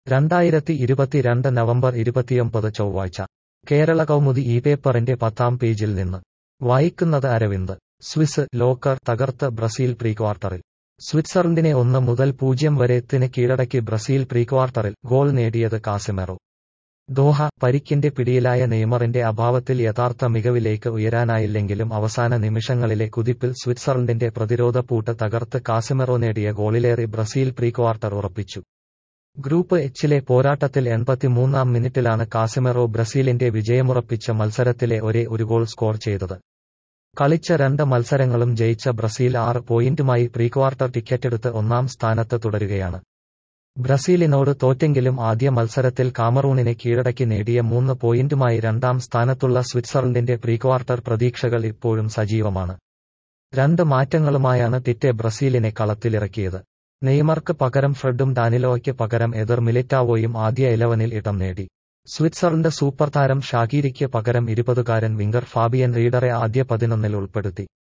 രണ്ടായിരത്തി ഇരുപത്തിരണ്ട് നവംബർ ഇരുപത്തിയൊമ്പത് ചൊവ്വാഴ്ച കേരള കൗമുദി ഈ പേപ്പറിന്റെ പത്താം പേജിൽ നിന്ന് വായിക്കുന്നത് അരവിന്ദ് സ്വിസ് ലോക്കർ തകർത്ത് ബ്രസീൽ പ്രീക്വാർട്ടറിൽ സ്വിറ്റ്സർലൻഡിനെ ഒന്ന് മുതൽ പൂജ്യം വരെ എത്തിന് കീഴടക്കി ബ്രസീൽ പ്രീക്വാർട്ടറിൽ ഗോൾ നേടിയത് കാസിമെറോ ദോഹ പരിക്കിന്റെ പിടിയിലായ നെയ്മറിന്റെ അഭാവത്തിൽ യഥാർത്ഥ മികവിലേക്ക് ഉയരാനായില്ലെങ്കിലും അവസാന നിമിഷങ്ങളിലെ കുതിപ്പിൽ സ്വിറ്റ്സർലൻഡിന്റെ പ്രതിരോധ പൂട്ട് തകർത്ത് കാസിമെറോ നേടിയ ഗോളിലേറി ബ്രസീൽ പ്രീക്വാർട്ടർ ഉറപ്പിച്ചു ഗ്രൂപ്പ് എച്ചിലെ പോരാട്ടത്തിൽ എൺപത്തിമൂന്നാം മിനിറ്റിലാണ് കാസിമെറോ ബ്രസീലിന്റെ വിജയമുറപ്പിച്ച മത്സരത്തിലെ ഒരേ ഒരു ഗോൾ സ്കോർ ചെയ്തത് കളിച്ച രണ്ട് മത്സരങ്ങളും ജയിച്ച ബ്രസീൽ ആറ് പോയിന്റുമായി പ്രീക്വാർട്ടർ ടിക്കറ്റെടുത്ത് ഒന്നാം സ്ഥാനത്ത് തുടരുകയാണ് ബ്രസീലിനോട് തോറ്റെങ്കിലും ആദ്യ മത്സരത്തിൽ കാമറൂണിനെ കീഴടക്കി നേടിയ മൂന്ന് പോയിന്റുമായി രണ്ടാം സ്ഥാനത്തുള്ള സ്വിറ്റ്സർലൻഡിന്റെ പ്രീക്വാർട്ടർ പ്രതീക്ഷകൾ ഇപ്പോഴും സജീവമാണ് രണ്ട് മാറ്റങ്ങളുമായാണ് ടിറ്റെ ബ്രസീലിനെ കളത്തിലിറക്കിയത് നെയ്മർക്ക് പകരം ഫ്രെഡും ഡാനിലോയ്ക്ക് പകരം എതിർ മിലിറ്റാവോയും ആദ്യ ഇലവനിൽ ഇടം നേടി സ്വിറ്റ്സർലൻഡ് സൂപ്പർ താരം ഷാഗീരിക്ക് പകരം ഇരുപതുകാരൻ വിംഗർ ഫാബിയൻ റീഡറെ ആദ്യ പതിനൊന്നിൽ ഉൾപ്പെടുത്തി